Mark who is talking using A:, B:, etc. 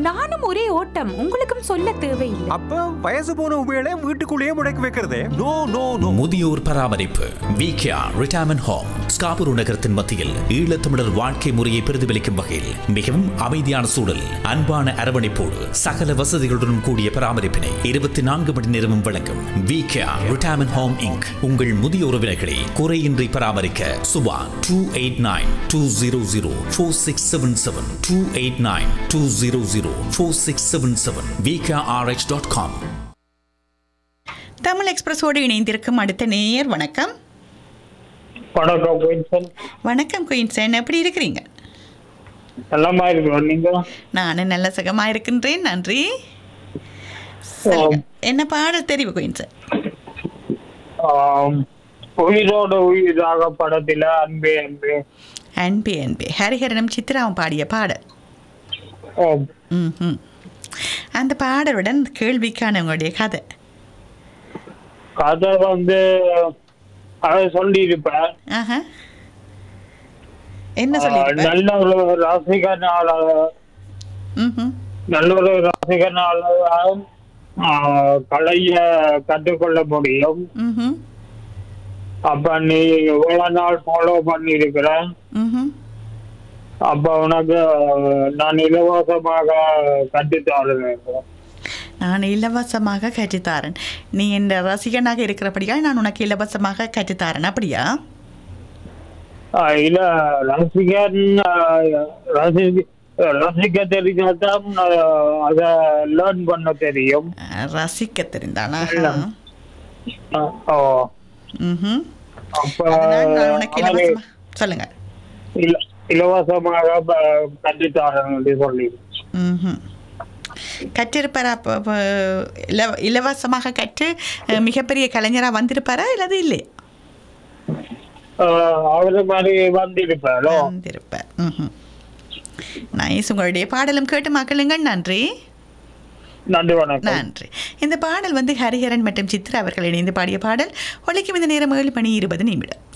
A: நானும் ஒரே ஓட்டம் உங்களுக்கும் சொல்ல தேவையில்லை
B: அப்ப வயசு போன உபயோக வீட்டுக்குள்ளேயே முடக்கி வைக்கிறதே நோ நோ நோ
C: முதியோர் பராமரிப்பு விகேஆர் ரிட்டையர்மெண்ட் ஹோம் ஸ்காபூர் நகரத்தின் மத்தியில் ஈழத்தமிழர் வாழ்க்கை முறையை பிரதிபலிக்கும் வகையில் மிகவும் அமைதியான சூழல் அன்பான அரவணைப்போடு சகல வசதிகளுடன் கூடிய பராமரிப்பினை இருபத்தி நான்கு மணி நேரமும் வழங்கும் விகேஆர் ரிட்டையர்மெண்ட் ஹோம் இங்க் உங்கள் முதிய உறவினர்களை குறையின்றி பராமரிக்க Subha two eight nine two zero zero four six seven seven two eight nine two zero zero four six seven seven VKRH dot com
D: Tamil எக்ஸ்பிரஸோடு இணைந்திருக்கும் அடுத்த நேயர் வணக்கம்
E: வணக்கம் குயின்சன்
D: வணக்கம் குயின்சன் எப்படி இருக்கிறீங்க
E: எல்லாமா இருக்கிறோம் நீங்க
D: நான் நல்ல சுகமா இருக்கின்றேன் நன்றி சொல்லுங்க. என்ன பாடல் தெரிவு குயின்சன்
E: ஆம், உயிரோட உயிராக படத்துல அன்பே அன்பே
D: அன்பே அன்பே ஹரிஹரனும் சித்ராவும் பாடிய பாடல்
E: ஆம்.
D: ம்ஹும். அந்த பாடலுடன் கேள்விக்கான உங்களுடைய கதை
E: கதை வந்து அதை சொல்லியிருப்பேன்
D: ஆஹா என்ன
E: ஆ,
D: சொல்லி
E: நல்ல ஒரு ரசிகனால
D: ம்
E: நல்ல ஒரு ரசிகனால ஆ, கலைய கற்றுக்கொள்ள முடியும்
D: ம்
E: அப்ப நீ இவ்வளவு நாள் ஃபாலோ பண்ணி இருக்கிற
D: ம்
E: அப்ப உனக்கு நான் இலவசமாக கற்றுத்தருவேன்
D: நான் இலவசமாக கற்றுத்தாரன் நீ என் ரசிகனாக இருக்கிறபடியால் நான் உனக்கு இலவசமாக கற்றுத்தாரன் அப்படியா
E: ஆஹ் இல்ல ரசிகன் ஆஹ் ரசி- ரசிக்க தெரிஞ்சாதான் ஆஹ் அத லேர்ன் பண்ண தெரியும்
D: அஹ், ரசிக்க தெரிந்தானா
E: ஆஹ் ஓ
D: ம்
E: அப்ப
D: அதனால் நான் உனக்கு
E: அவனை
D: இலவசமா சொல்லுங்க
E: இல- இலவசமாக ப- கற்றுத்தாரன் என்று சொல்லி
D: ம் கற்றிருப்பாரா அப்ப- அப்ப இல- இலவசமாக கற்று அஹ், மிகப்பெரிய கலைஞராக வந்திருப்பாரா இல்லது இல்லை
E: ஆஹ் அவரு மாதிரி வந்திருப்பாரோ
D: வந்திருப்பார் ம் நைஸ் உங்களுடைய பாடலும் கேட்டு மக்களுங்கள் நன்றி
E: நன்றி வணக்கம்
D: நன்றி இந்த பாடல் வந்து ஹரிஹரன் மற்றும் சித்ரா அவர்கள் இணைந்து பாடிய பாடல் ஒலிக்கும் இந்த நேரம் ஏழு மணி இருபது நிமிடம்